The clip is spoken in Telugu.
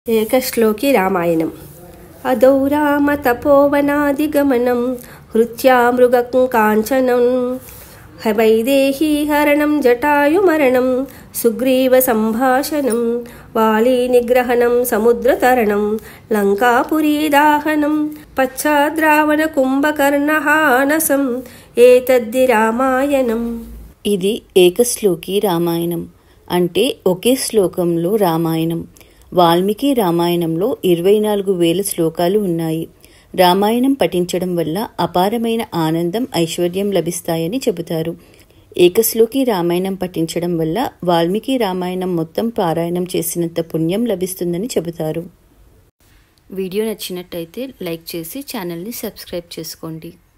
ఏకశ్లోకి రామాయణం అదౌ రామ తపోవనాదిగమనం హృత్యా మృగం కాంచనం వైదేహీ హరణం జటాయుమరణం సుగ్రీవ సంభాషణం వాలీ నిగ్రహణం సముద్రతరణం లంకాపురీదాహనం పశ్చాద్రావణ కుంభకర్ణహానసం ఏతద్ది రామాయణం ఇది ఏకశ్లోకి రామాయణం అంటే ఒకే శ్లోకంలో రామాయణం వాల్మీకి రామాయణంలో ఇరవై నాలుగు వేల శ్లోకాలు ఉన్నాయి రామాయణం పఠించడం వల్ల అపారమైన ఆనందం ఐశ్వర్యం లభిస్తాయని చెబుతారు ఏకశ్లోకి రామాయణం పఠించడం వల్ల వాల్మీకి రామాయణం మొత్తం పారాయణం చేసినంత పుణ్యం లభిస్తుందని చెబుతారు వీడియో నచ్చినట్టయితే లైక్ చేసి ఛానల్ని సబ్స్క్రైబ్ చేసుకోండి